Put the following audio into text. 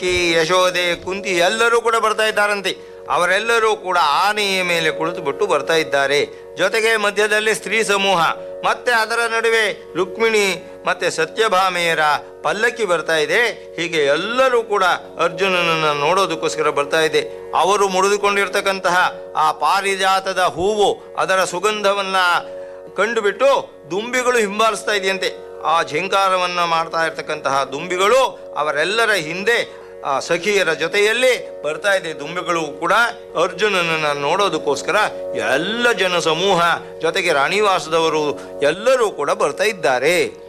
ಈ ಯಶೋದೆ ಕುಂತಿ ಎಲ್ಲರೂ ಕೂಡ ಬರ್ತಾ ಇದ್ದಾರಂತೆ ಅವರೆಲ್ಲರೂ ಕೂಡ ಆನೆಯ ಮೇಲೆ ಕುಳಿತುಬಿಟ್ಟು ಬರ್ತಾ ಇದ್ದಾರೆ ಜೊತೆಗೆ ಮಧ್ಯದಲ್ಲಿ ಸ್ತ್ರೀ ಸಮೂಹ ಮತ್ತೆ ಅದರ ನಡುವೆ ರುಕ್ಮಿಣಿ ಮತ್ತೆ ಸತ್ಯಭಾಮೆಯರ ಪಲ್ಲಕ್ಕಿ ಬರ್ತಾ ಇದೆ ಹೀಗೆ ಎಲ್ಲರೂ ಕೂಡ ಅರ್ಜುನನನ್ನು ನೋಡೋದಕ್ಕೋಸ್ಕರ ಬರ್ತಾ ಇದೆ ಅವರು ಮುಡಿದುಕೊಂಡಿರ್ತಕ್ಕಂತಹ ಆ ಪಾರಿಜಾತದ ಹೂವು ಅದರ ಸುಗಂಧವನ್ನ ಕಂಡುಬಿಟ್ಟು ದುಂಬಿಗಳು ಹಿಂಬಾಲಿಸ್ತಾ ಇದೆಯಂತೆ ಆ ಝೇಂಕಾರವನ್ನ ಮಾಡ್ತಾ ಇರ್ತಕ್ಕಂತಹ ದುಂಬಿಗಳು ಅವರೆಲ್ಲರ ಹಿಂದೆ ಆ ಸಖಿಯರ ಜೊತೆಯಲ್ಲಿ ಬರ್ತಾ ಇದೆ ದುಂಬಿಗಳು ಕೂಡ ಅರ್ಜುನನನ್ನ ನೋಡೋದಕ್ಕೋಸ್ಕರ ಎಲ್ಲ ಜನ ಸಮೂಹ ಜೊತೆಗೆ ರಾಣಿವಾಸದವರು ಎಲ್ಲರೂ ಕೂಡ ಬರ್ತಾ ಇದ್ದಾರೆ